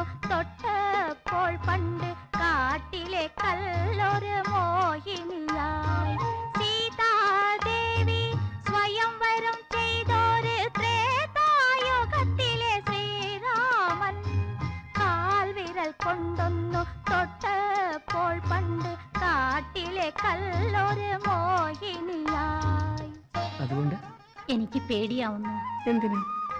തൊട്ടപ്പോൾ പണ്ട് കാട്ടിലെ കല്ലൊരു മോഹിനിയായി സീതാദേവി സ്വയംവരം ചെയ്തോര് ത്രേതായുഗത്തിലെ ശ്രീരാമൻ കാൽവിരൽ കൊണ്ടൊന്നു തൊട്ടപ്പോൾ പണ്ട് കാട്ടിലെ കല്ലൊരു മോഹിനിയായി അതുകൊണ്ട് എനിക്ക് പേടിയാവുന്നു എന്തിന്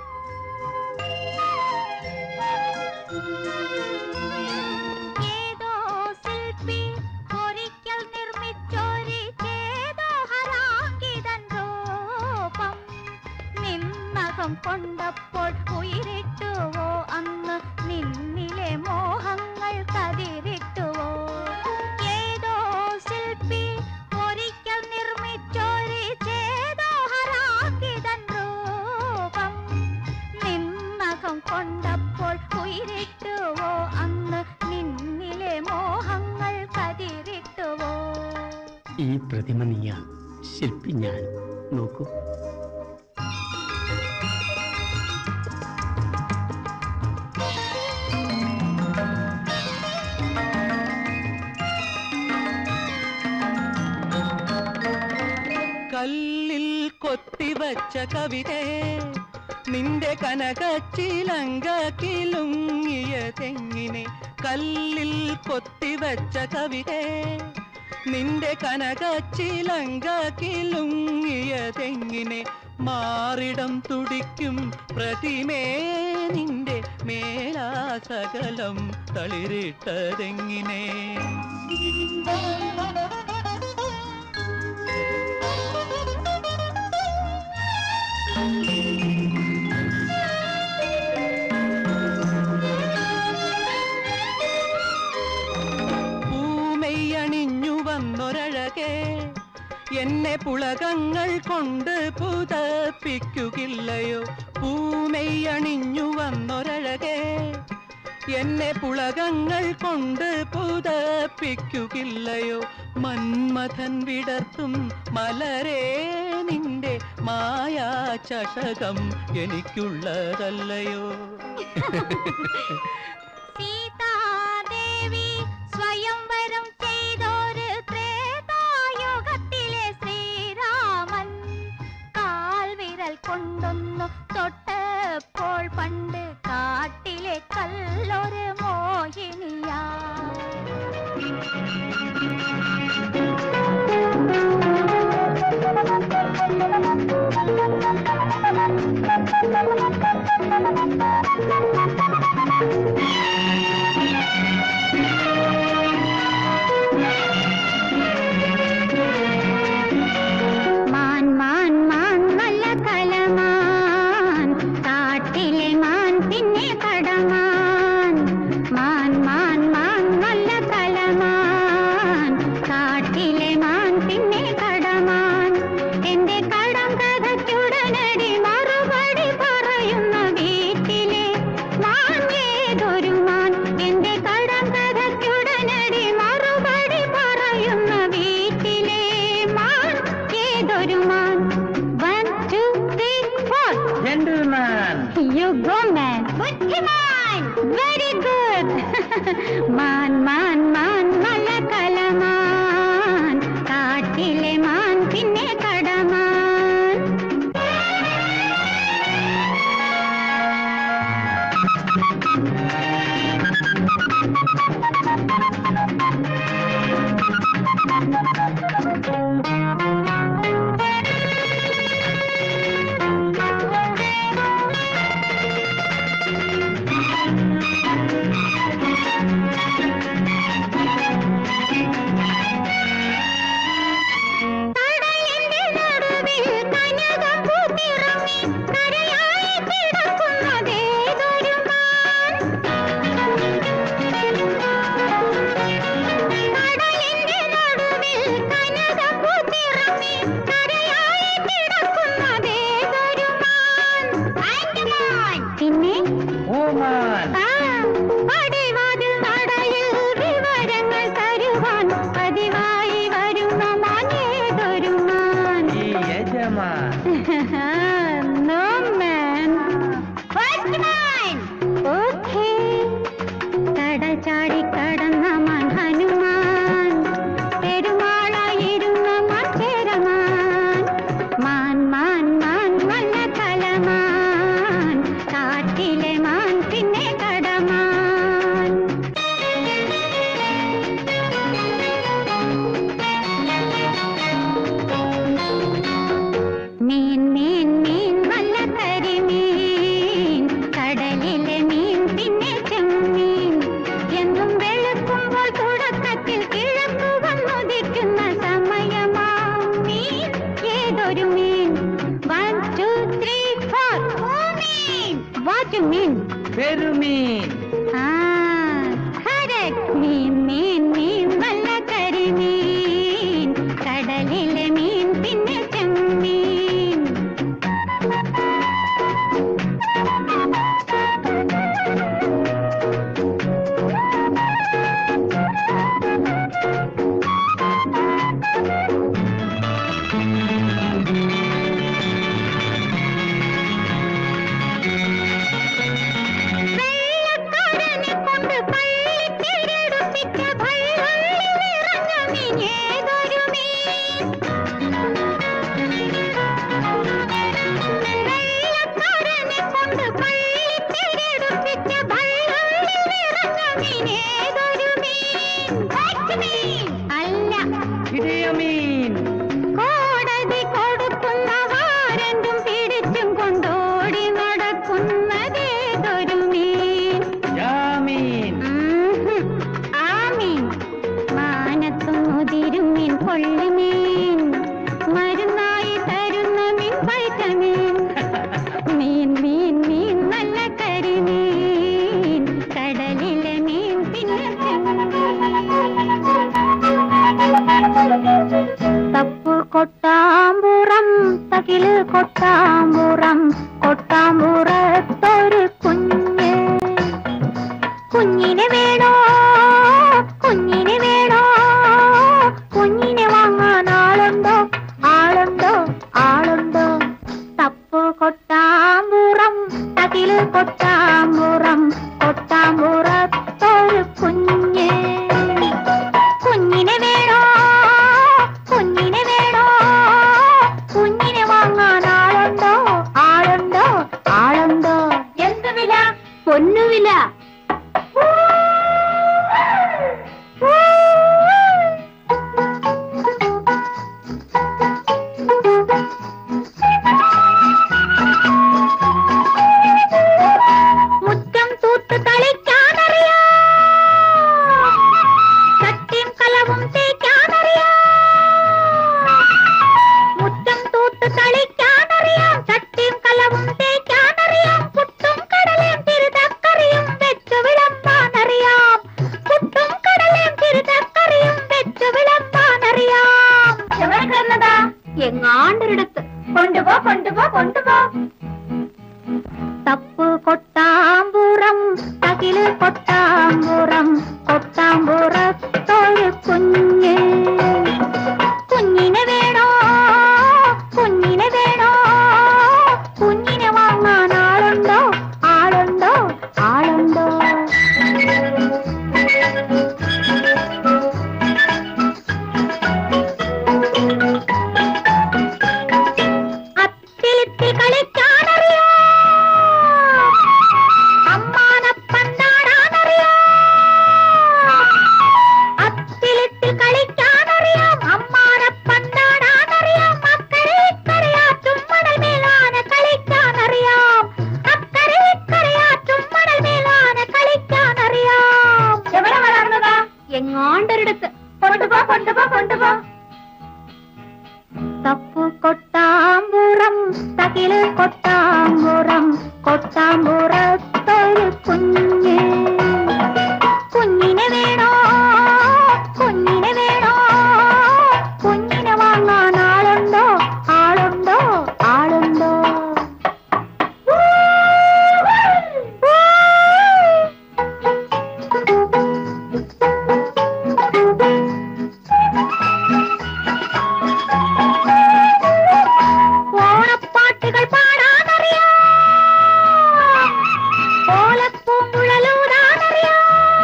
ഏതോ ശില്പി ഒരിക്കൽ നിർമ്മിച്ചൊരു ചേതോഹരാങ്കിതൻ രൂപം നിന്നകം കൊണ്ടപ്പോൾ ഉയരിട്ടുവോ അന്ന് നിന്നിലെ മോഹങ്ങൾ കതിരിട്ടുവോ ഏതോ ശില്പി ഒരിക്കൽ നിർമ്മിച്ചൊരു ചേതോഹരാങ്കിതൻ രൂപം നിന്നകം കൊണ്ടപ്പോൾ ഉയരിട്ടുവോ അന്ന് നിന്നിലെ മോഹങ്ങൾ കതിരിട്ടുവോ ഈ പ്രതിമ നീയാ ശില്പി ഞാൻ നോക്കൂ കല്ലിൽ കൊത്തിവച്ച കവിതേ നിന്റെ കനകച്ചിലങ്ക കിലുങ്ങിയ തെങ്ങിനെ കല്ലിൽ കൊത്തിവച്ച കവിതേ നിന്റെ കനകച്ചിലങ്ക കിലുങ്ങിയ തെങ്ങിനെ മാറിടം തുടിക്കും പ്രതിമേ നിന്റെ മേലാസകലം തളിരിട്ടതെങ്ങിനെ പൂമെയ്യണിഞ്ഞു വന്നൊരഴകേ എന്നെ പുളകങ്ങൾ കൊണ്ട് പുതപ്പിക്കുകയില്ലയോ പൂമെയ്യണിഞ്ഞു വന്നൊരഴകേ എന്നെ പുളകങ്ങൾ കൊണ്ട് പുതപ്പിക്കുകയില്ലയോ മന്മഥൻ വിടർത്തും മലരേ നിന്റെ മായാ ചഷകം എനിക്കുള്ളതല്ലയോ സീതാദേവി സ്വയംവരം ചെയ്തോര് ത്രേതായുഗത്തിലെ ശ്രീരാമൻ കാൽവിരൽ കൊണ്ടൊന്നു തൊട്ടപ്പോൾ പണ്ട് കാട്ടിലെ കല്ലൊരു മോഹിനിയാ മാൻ മാൻ മാൻ നല്ല കലമാൻ കാട്ടിലെ മാൻ പിന്നെ കടമാൻ മാൻ മാൻ മാൻ നല്ല കലമാൻ കാട്ടിലെ മാൻ പിന്നെ കടമാൻ എന്റെ കടം കഥയ്ക്കുടനടി മറുപടി പറയുന്ന വീട്ടിലെ മാൻ ഏതൊരു മാൻ എന്റെ കടം കഥയ്ക്കുടനടി മറുപടി പറയുന്ന വീട്ടിലെ മാൻ ഏതൊരു മാൻ one two three four gentleman You go, man. ബുദ്ധിമാൻ very good man man man നല്ല കലമാൻ കാട്ടിലെ മാൻ പിന്നെ കടമാൻ വാട്ട് മീൻ പെരുമീൻ ആ കറക്റ്റ് മീൻ മീൻ മീൻ നല്ല കരിമീൻ കടലിലെ മീൻ പിന്നെ ചെമ്മീൻ വെള്ളക്കാരനെ കൊണ്ട് പള്ളിക്കിരടുപ്പിച്ച ഭള്ളുള്ളിൽ നിറഞ്ഞ മീൻ ഏതൊരു മീൻ വെള്ളക്കാരനെ കൊണ്ട് പള്ളിക്കിരടുപ്പിച്ച ഭള്ളുള്ളിൽ നിറഞ്ഞ മീൻ ഏതൊരു മീൻ വാറ്റ് മീൻ അല്ല ഇടിയമീൻ കോടതി കൊടുക്കുന്ന വാരന്റും പിടിച്ചും കൊണ്ടോടി നടക്കുന്നതേതൊരു മീൻ ജാമീൻ ഉംഹും. ആ മീൻ മാനത്തും മുതിരും മീൻ കൊള്ളുമീൻ മരുന്നായി തരുന്ന മീൻ വൈറ്റമീൻ മീൻ മീൻ മീൻ നല്ല കരിമീൻ കടലിലെ മീൻ പിന്നെ തപ്പ് കൊട്ടാമ്പുറം തകില് കൊട്ടാമ്പുറം കൊട്ടാമ്പുറത്തൊരു കുഞ്ഞ് കുഞ്ഞിനെ വേണോ കുഞ്ഞിനെ വേണോ കുഞ്ഞിനെ വാങ്ങാൻ ആളുണ്ടോ ആളുണ്ടോ ആളുണ്ടോ തപ്പ് കൊട്ടാമ്പുറം തകില് കൊട്ടാമ്പുറം കൊട്ടാമ്പുറത്തൊരു കുഞ്ഞ് കുഞ്ഞിനെ വേണോ കുഞ്ഞിനെ വേണോ കുഞ്ഞിനെ വാങ്ങാൻ ആളുണ്ടോ ആളുണ്ടോ ആളുണ്ടോ എന്ത് വില പൊന്നുവില മുറ്റം തൂത്ത് കളിക്കാനറിയാം ചട്ടിയും കലവും തേക്കാനറിയാം മുറ്റം തൂത്ത് കളിക്കാനറിയാം ചട്ടിയും കലവും തേക്കാനറിയാം പുട്ടും കടലയും തിരുതക്കറിയും വെച്ചു വിളമ്പാനറിയാം പുട്ടും കടലയും തിരുതക്കറിയും വെച്ചു വിളമ്പാനറിയാം എവിടെ കിടന്നതാ എങ്ങാണ്ടൊരിടത്ത് കൊണ്ടുപോ കൊണ്ടുപോ കൊണ്ടുപോ തപ്പ് കൊട്ടാമ്പുറം തകില് കൊട്ടാമ്പുറം കൊട്ടാമ്പുറത്തൊരു കുഞ്ഞ് കുഞ്ഞിനെ വേണോ കുഞ്ഞിനെ വേണോ കുഞ്ഞിനെ വാങ്ങാൻ ആളുണ്ടോ ആളുണ്ടോ ആളുണ്ടോ അത്തിലിത്തിൽ കളിക്കാനറിയാം അമ്മാനപ്പന്താടാനറിയാം അത്തിലിത്തിൽ കളിക്കാനറിയാം അമ്മാനപ്പന്താടാനറിയാം അക്കരെ ഇക്കരയാറ്റും മണൽ മേലാന കളിക്കാനറിയാം അക്കരെ ഇക്കരയാറ്റും മണൽ മേലാന കളിക്കാനറിയാം എവിടെ വളർന്നതാ എങ്ങോണ്ടൊരിടത്ത് കൊണ്ടുപോ കൊണ്ടുപോ കൊണ്ടുപോ തപ്പു കൊട്ടാമ്പുറം തകില് കൊട്ടാമ്പുറം കൊട്ടാമ്പുറത്തൊരു കുഞ്ഞ് കുഞ്ഞിനെ വേണോ കുഞ്ഞിനെ വേണോ കുഞ്ഞിനെ വാങ്ങാൻ ആളുണ്ടോ ആളുണ്ടോ ആളുണ്ടോ ഓണപ്പാട്ടുകൾ പാടാനറിയാം ഓലപ്പൂങ്കുഴലൂതാനറിയാം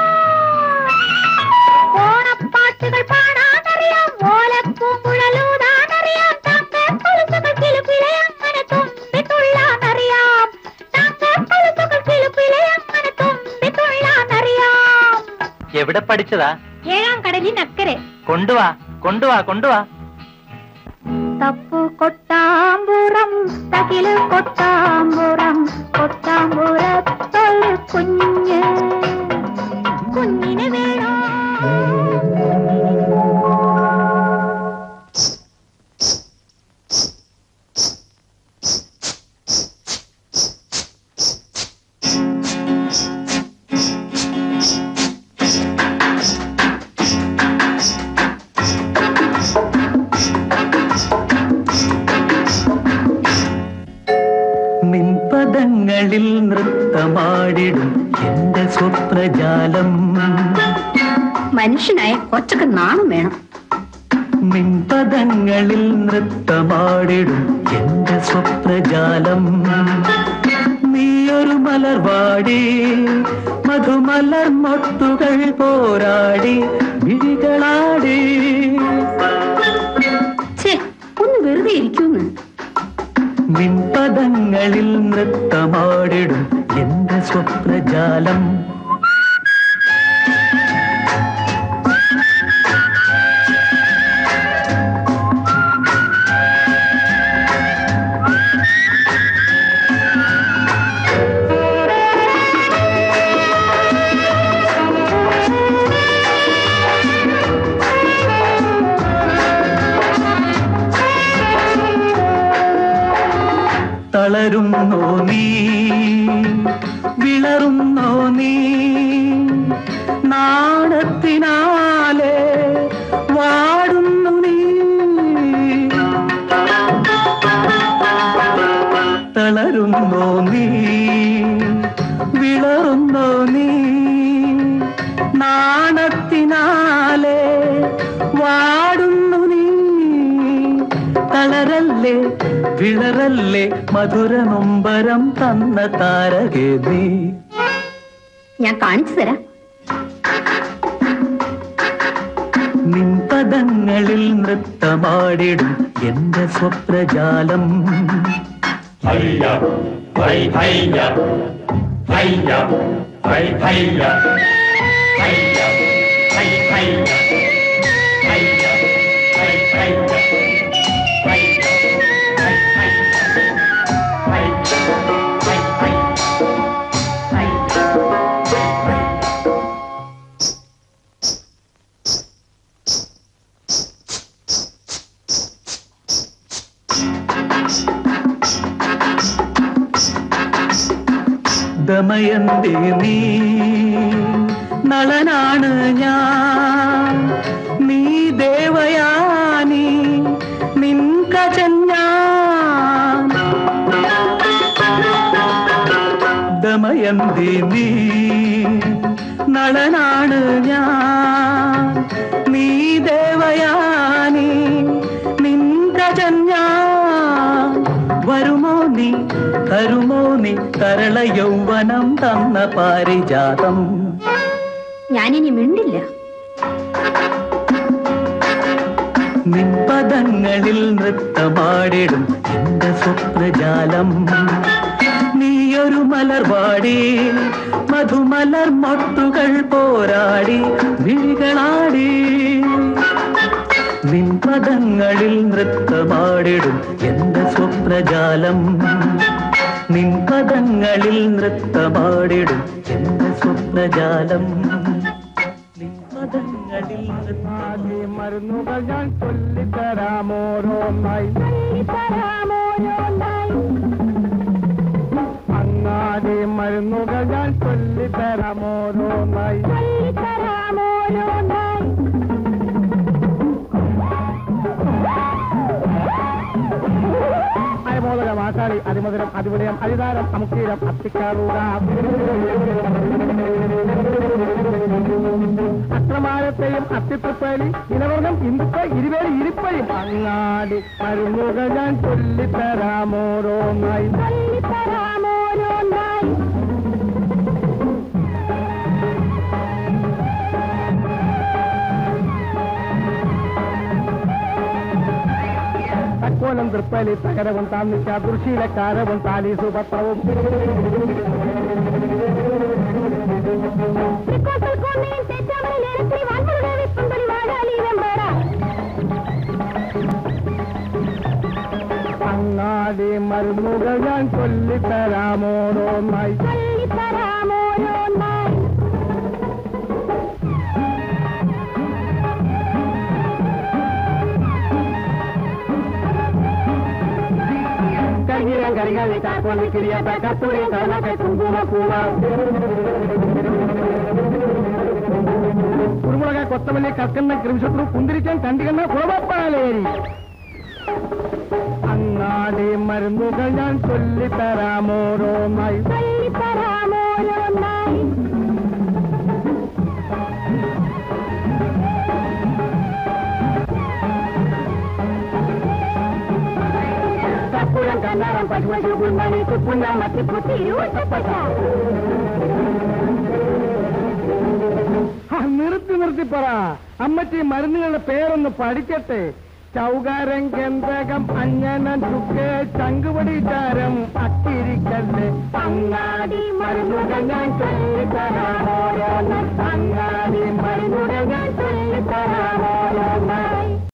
ഓണപ്പാട്ടുകൾ പാടാനറിയാം ഓലപ്പൂങ്കുഴലൂതാനറിയാം തങ്കക്കൊലുസുകൾ കിലുക്കിലെ അങ്ങനെ തുമ്പി തുള്ളാനറിയാം തങ്കക്കൊലുസുകൾ കിലുക്കിലെ അങ്ങനെ തുമ്പി തുള്ളാനറിയാം എവിടെ പഠിച്ചതാ ഏഴാം കടലിനക്കരെ കൊണ്ടുവാ കൊണ്ടുവാ കൊണ്ടുവാ തപ്പു കൊട്ടാമ്പുറം തകില് കൊട്ടാമ്പുറം കൊട്ടാമ്പുറത്തൊരു കുഞ്ഞ് കുഞ്ഞിനെ വേണോ നിൻപദങ്ങളിൽ നൃത്തമാടിടും എന്റെ സ്വപ്നജാലം മനുഷ്യനായ കുറച്ചൊക്കെ നാണം വേണം നിൻപദങ്ങളിൽ നൃത്തമാടിടും എന്റെ സ്വപ്നജാലം നീയൊരു മലർവാടി മധുമലർ മൊട്ടുകൾ പോരാടി വിഴികളാടി ഛേ ഒന്ന് വെറുതെ ഇരിക്കൂന്ന് നിൻപദങ്ങളിൽ നൃത്തമാടിടും എന്റെ സ്വപ്നജാലം തളരുന്നോ നീ വിളറുന്നോ നീ നാണത്തിനാലെ വാടുന്നു നീ തളരുന്നോ നീ വിളറുന്നോ നീ നാണത്തിനാലെ വാടുന്നു നീ തളരല്ലേ വിളറല്ലേ മധുര നൊമ്പരം തന്ന താരകേ നീ ഞാൻ കാണിച്ചു തരാം നിൻപദങ്ങളിൽ നൃത്തമാടിടും എന്റെ സ്വപ്നജാലം Hiya, hi, hiya, hiya, hi, hiya, hiya, hi, hiya, hiya, hi, hiya, hiya, hi, Damayanti നീ നളനാണ് ഞാൻ നീ ദേവയാനി നിൻ കജൻ ഞാൻ ദമയന്തി നീ നളനാണ് ഞാൻ നീ ദേവയാനി നിൻ കജൻ ഞാൻ വരുമോ നീ തരുമോ നീ തരള യൗവനം തന്ന പാരിജാതം ഞാനിനി മിണ്ടില്ല നിൻപദങ്ങളിൽ നൃത്തമാടിടും എന്റെ സ്വപ്നജാലം നീയൊരു മലർവാടി മധുമലർ മൊട്ടുകൾ പോരാടി വിഴികളാടി നിൻപദങ്ങളിൽ നൃത്തമാടിടും എന്റെ സ്വപ്നജാലം നിൻപദങ്ങളിൽ നൃത്തമാടിടും എന്റെ സ്വപ്നജാലം നിൻപദങ്ങളിൽ നൃത്തമാടി മരുന്നുകൾ ഞാൻ ചൊല്ലിത്തരാമോരോന്നായി അങ്ങാടി മരുന്നുകൾ ഞാൻ ചൊല്ലിത്തരാമോരോന്നായി അയമോദകം ആശാളി അതിമധുരം അതിവിടയം അതിതാരം അമുക്കീരം അത്തിക്കാറുക അക്രമാരത്തെയും അത്തിത്തപ്പേലി ഇനവർഗം ഇന്ദുക്ക ഇരുവേലി ഇരിപ്പയും അങ്ങാടി മരുന്നുകൾ ഞാൻ ചൊല്ലിത്തരാമോരോന്നായി തക്കോലം തൃപ്പലി തകരവും താന്നിച്ച ദുർശീലക്കാരവും താലീസു പത്രവും അങ്ങാടി മരുന്നുകൾ ഞാൻ ചൊല്ലിത്തരാമോരോന്നായി കരിയിരം കരികളി കാക്കോലി കിരിയത്ത കത്തുരി കരണക്കെ കുങ്കുമപ്പൂവ കുരുമുളക കൊത്തമല്ലി കക്കണ്ണ കൃമിശത്രു കുന്തിരിക്കാൻ കണ്ടികണ്ണ കുളവപ്പാലേരി അങ്ങാടി മരുന്നുകൾ ഞാൻ ചൊല്ലിത്തരാമോരോന്നായി കപ്പുഴം കന്നാറം പശുപശു കുന്നണി കുപ്പുന്ന മത്തിപ്പുത്തി ആ, നിർത്തി നിർത്തി പറ അമ്മച്ചി മരുന്നുകളുടെ പേരൊന്ന് പഠിക്കട്ടെ ചൗകാരം ഗന്ധകം അഞ്ഞനം ചുക്ക് ചങ്കുപടിച്ചാരം അട്ടിരിക്കല്ലേ അങ്ങാടി മരുന്നുകൾ ഞാൻ ചൊല്ലിത്തരാമോരോന്ന് അങ്ങാടി മരുന്നുകൾ ഞാൻ ചൊല്ലിത്തരാമോരോന്ന്